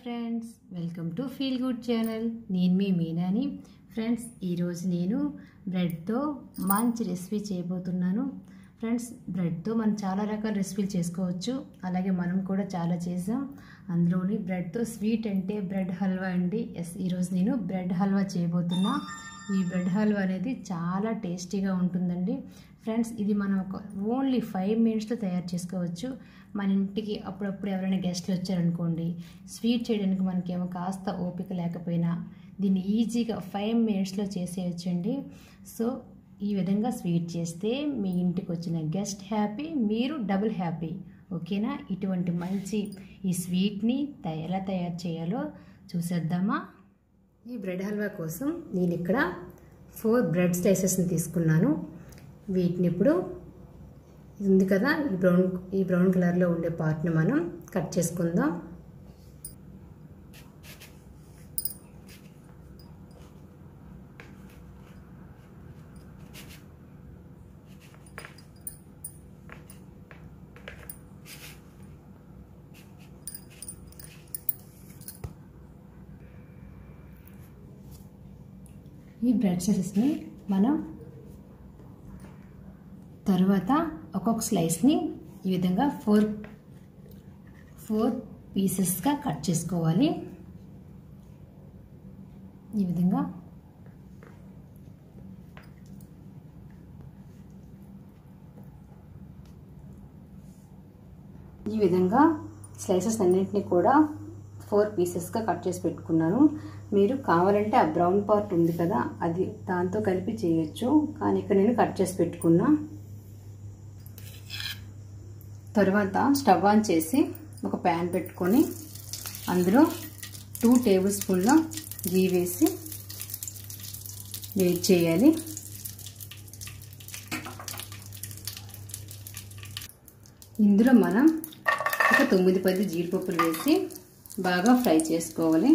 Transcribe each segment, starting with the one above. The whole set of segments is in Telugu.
friends welcome to feel good channel నేను మీ మీనాని ఫ్రెండ్స్ ఈరోజు నేను బ్రెడ్తో మంచి రెసిపీ చేయబోతున్నాను ఫ్రెండ్స్ బ్రెడ్తో మనం చాలా రకాల రెసిపీలు చేసుకోవచ్చు అలాగే మనం కూడా చాలా చేసాం అందులోని బ్రెడ్తో స్వీట్ అంటే బ్రెడ్ హల్వా అండి ఎస్ ఈరోజు నేను బ్రెడ్ హల్వా చేయబోతున్నా ఈ బ్రెడ్ హల్వా అనేది చాలా టేస్టీగా ఉంటుందండి ఫ్రెండ్స్ ఇది మనం ఒక ఓన్లీ ఫైవ్ మినిట్స్లో తయారు చేసుకోవచ్చు మన ఇంటికి అప్పుడప్పుడు ఎవరైనా గెస్ట్లు వచ్చారనుకోండి స్వీట్ చేయడానికి మనకేమో కాస్త ఓపిక లేకపోయినా దీన్ని ఈజీగా ఫైవ్ మినిట్స్లో చేసేయచ్చండి సో ఈ విధంగా స్వీట్ చేస్తే మీ ఇంటికి వచ్చిన గెస్ట్ హ్యాపీ మీరు డబుల్ హ్యాపీ ఓకేనా ఇటువంటి మంచి ఈ స్వీట్ని త- ఎలా తయారు చేయాలో చూసేద్దామా ఈ బ్రెడ్ హల్వా కోసం నేను ఇక్కడ ఫోర్ బ్రెడ్ స్లైసెస్ని తీసుకున్నాను వీటిని ఇప్పుడు ఇది ఉంది కదా ఈ బ్రౌన్ ఈ బ్రౌన్ కలర్లో ఉండే పార్ట్ని మనం కట్ చేసుకుందాం ఈ బ్రెడ్ స్లైసెస్ని మనం తర్వాత ఒక్కొక్క స్లైస్ని ఈ విధంగా ఫోర్ ఫోర్ పీసెస్గా కట్ చేసుకోవాలి ఈ విధంగా ఈ విధంగా స్లైసెస్ అన్నింటినీ కూడా ఫోర్ పీసెస్గా కట్ చేసి పెట్టుకున్నాను మీరు కావాలంటే ఆ బ్రౌన్ పార్ట్ ఉంది కదా అది దాంతో కలిపి చేయొచ్చు కానీ ఇక్కడ నేను కట్ చేసి పెట్టుకున్నా తర్వాత స్టవ్ ఆన్ చేసి ఒక ప్యాన్ పెట్టుకొని అందులో టూ టేబుల్ స్పూన్ల గీ వేసి వేడి చేయాలి ఇందులో మనం ఒక తొమ్మిది పది జీడిపప్పులు వేసి బాగా ఫ్రై చేసుకోవాలి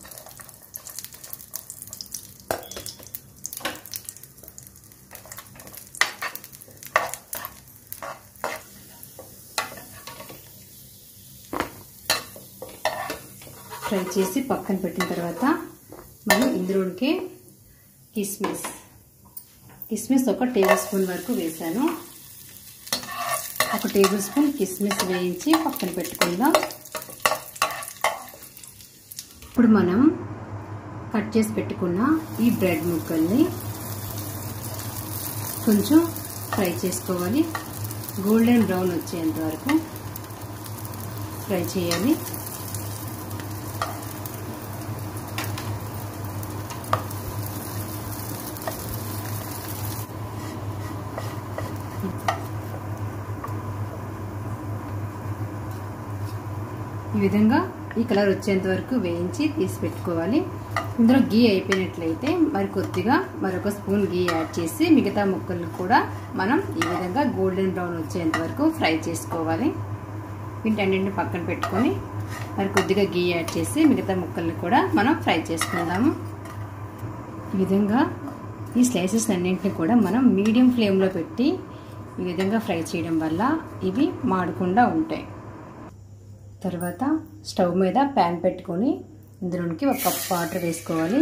ఫ్రై చేసి పక్కన పెట్టిన తర్వాత మనం ఇందులోకి కిస్మిస్ కిస్మిస్ ఒక టేబుల్ స్పూన్ వరకు వేసాను ఒక టేబుల్ స్పూన్ కిస్మిస్ వేయించి పక్కన పెట్టుకుందాం ఇప్పుడు మనం కట్ చేసి పెట్టుకున్న ఈ బ్రెడ్ ముక్కల్ని కొంచెం ఫ్రై చేసుకోవాలి గోల్డెన్ బ్రౌన్ వచ్చేంత వరకు ఫ్రై చేయాలి ఈ విధంగా ఈ కలర్ వచ్చేంత వరకు వేయించి తీసి పెట్టుకోవాలి ఇందులో గీ అయిపోయినట్లయితే మరి కొద్దిగా మరొక స్పూన్ గీ యాడ్ చేసి మిగతా ముక్కలు కూడా మనం ఈ విధంగా గోల్డెన్ బ్రౌన్ వచ్చేంత వరకు ఫ్రై చేసుకోవాలి వీటన్నింటిని పక్కన పెట్టుకొని మరి కొద్దిగా గీ యాడ్ చేసి మిగతా ముక్కల్ని కూడా మనం ఫ్రై చేసుకుందాము ఈ విధంగా ఈ స్లైసెస్ అన్నింటిని కూడా మనం మీడియం ఫ్లేమ్లో పెట్టి ఈ విధంగా ఫ్రై చేయడం వల్ల ఇవి మాడకుండా ఉంటాయి తర్వాత స్టవ్ మీద ప్యాన్ పెట్టుకొని ఇందులోనికి ఒక కప్ వాటర్ వేసుకోవాలి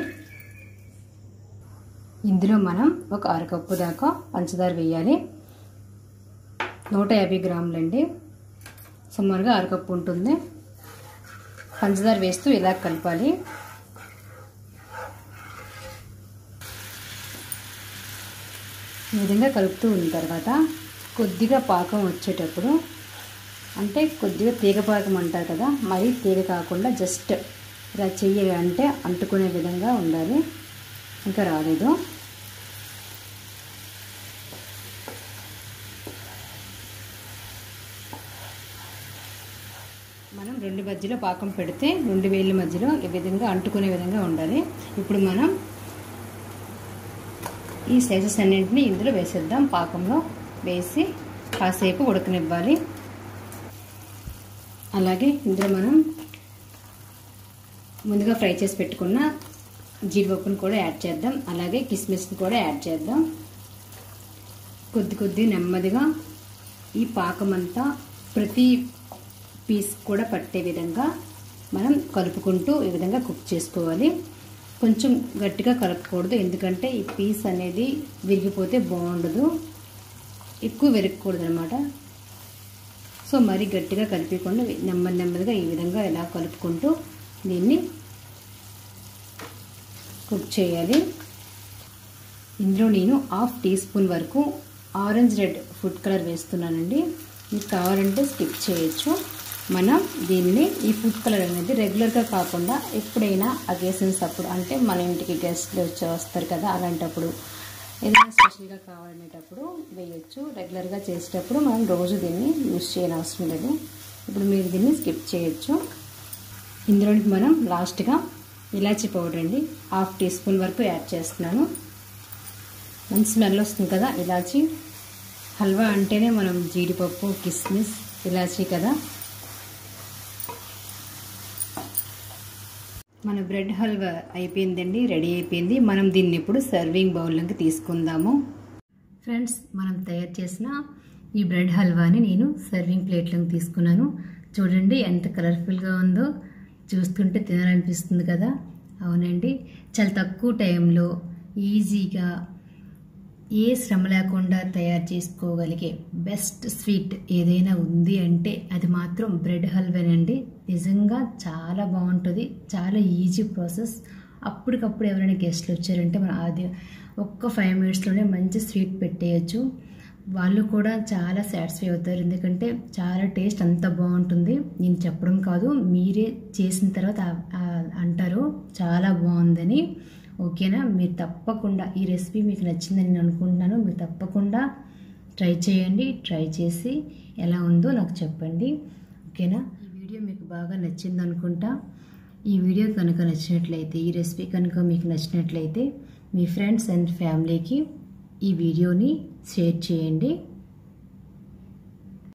ఇందులో మనం ఒక అరకప్పు దాకా పంచదార వేయాలి నూట యాభై గ్రాములండి సుమారుగా అరకప్పు ఉంటుంది పంచదార వేస్తూ ఇలా కలపాలి ఈ విధంగా కలుపుతూ ఉన్న తర్వాత కొద్దిగా పాకం వచ్చేటప్పుడు అంటే కొద్దిగా తీగ పాకం అంటారు కదా మరీ తీగ కాకుండా జస్ట్ ఇలా చెయ్యి అంటే అంటుకునే విధంగా ఉండాలి ఇంకా రాలేదు మనం రెండు మధ్యలో పాకం పెడితే రెండు వేళ్ళ మధ్యలో ఈ విధంగా అంటుకునే విధంగా ఉండాలి ఇప్పుడు మనం ఈ సైజెస్ అన్నింటినీ ఇందులో వేసేద్దాం పాకంలో వేసి కాసేపు ఉడకనివ్వాలి అలాగే ఇందులో మనం ముందుగా ఫ్రై చేసి పెట్టుకున్న జీడిపప్పును కూడా యాడ్ చేద్దాం అలాగే కిస్మిస్ని కూడా యాడ్ చేద్దాం కొద్ది కొద్ది నెమ్మదిగా ఈ పాకం అంతా ప్రతి పీస్ కూడా పట్టే విధంగా మనం కలుపుకుంటూ ఈ విధంగా కుక్ చేసుకోవాలి కొంచెం గట్టిగా కలపకూడదు ఎందుకంటే ఈ పీస్ అనేది విరిగిపోతే బాగుండదు ఎక్కువ విరగకూడదు అనమాట సో మరీ గట్టిగా కలిపకుండా నెమ్మది నెమ్మదిగా ఈ విధంగా ఇలా కలుపుకుంటూ దీన్ని కుక్ చేయాలి ఇందులో నేను హాఫ్ టీ స్పూన్ వరకు ఆరెంజ్ రెడ్ ఫుడ్ కలర్ వేస్తున్నానండి మీకు కావాలంటే స్కిప్ చేయొచ్చు మనం దీన్ని ఈ ఫుడ్ కలర్ అనేది రెగ్యులర్గా కాకుండా ఎప్పుడైనా అకేషన్స్ అప్పుడు అంటే మన ఇంటికి గెస్ట్లు వచ్చి వస్తారు కదా అలాంటప్పుడు ఏదైనా స్పెషల్గా కావాలనేటప్పుడు వేయొచ్చు రెగ్యులర్గా చేసేటప్పుడు మనం రోజు దీన్ని యూస్ చేయని అవసరం లేదు ఇప్పుడు మీరు దీన్ని స్కిప్ చేయొచ్చు ఇందులోనికి మనం లాస్ట్గా ఇలాచీ పౌడర్ అండి హాఫ్ టీ స్పూన్ వరకు యాడ్ చేస్తున్నాను మంచి స్మెల్ వస్తుంది కదా ఇలాచీ హల్వా అంటేనే మనం జీడిపప్పు కిస్మిస్ ఇలాచీ కదా మన బ్రెడ్ హల్వా అయిపోయిందండి రెడీ అయిపోయింది మనం దీన్ని ఇప్పుడు సర్వింగ్ బౌల్లోకి తీసుకుందాము ఫ్రెండ్స్ మనం తయారు చేసిన ఈ బ్రెడ్ హల్వాని నేను సర్వింగ్ ప్లేట్లోకి తీసుకున్నాను చూడండి ఎంత కలర్ఫుల్గా ఉందో చూస్తుంటే తినాలనిపిస్తుంది కదా అవునండి చాలా తక్కువ టైంలో ఈజీగా ఏ శ్రమ లేకుండా తయారు చేసుకోగలిగే బెస్ట్ స్వీట్ ఏదైనా ఉంది అంటే అది మాత్రం బ్రెడ్ హల్వానండి నిజంగా చాలా బాగుంటుంది చాలా ఈజీ ప్రాసెస్ అప్పటికప్పుడు ఎవరైనా గెస్ట్లు వచ్చారంటే మనం అది ఒక్క ఫైవ్ మినిట్స్లోనే మంచి స్వీట్ పెట్టేయచ్చు వాళ్ళు కూడా చాలా సాటిస్ఫై అవుతారు ఎందుకంటే చాలా టేస్ట్ అంత బాగుంటుంది నేను చెప్పడం కాదు మీరే చేసిన తర్వాత అంటారు చాలా బాగుందని ఓకేనా మీరు తప్పకుండా ఈ రెసిపీ మీకు నచ్చిందని నేను అనుకుంటున్నాను మీరు తప్పకుండా ట్రై చేయండి ట్రై చేసి ఎలా ఉందో నాకు చెప్పండి ఓకేనా ఈ వీడియో మీకు బాగా నచ్చింది అనుకుంటా ఈ వీడియో కనుక నచ్చినట్లయితే ఈ రెసిపీ కనుక మీకు నచ్చినట్లయితే మీ ఫ్రెండ్స్ అండ్ ఫ్యామిలీకి ఈ వీడియోని షేర్ చేయండి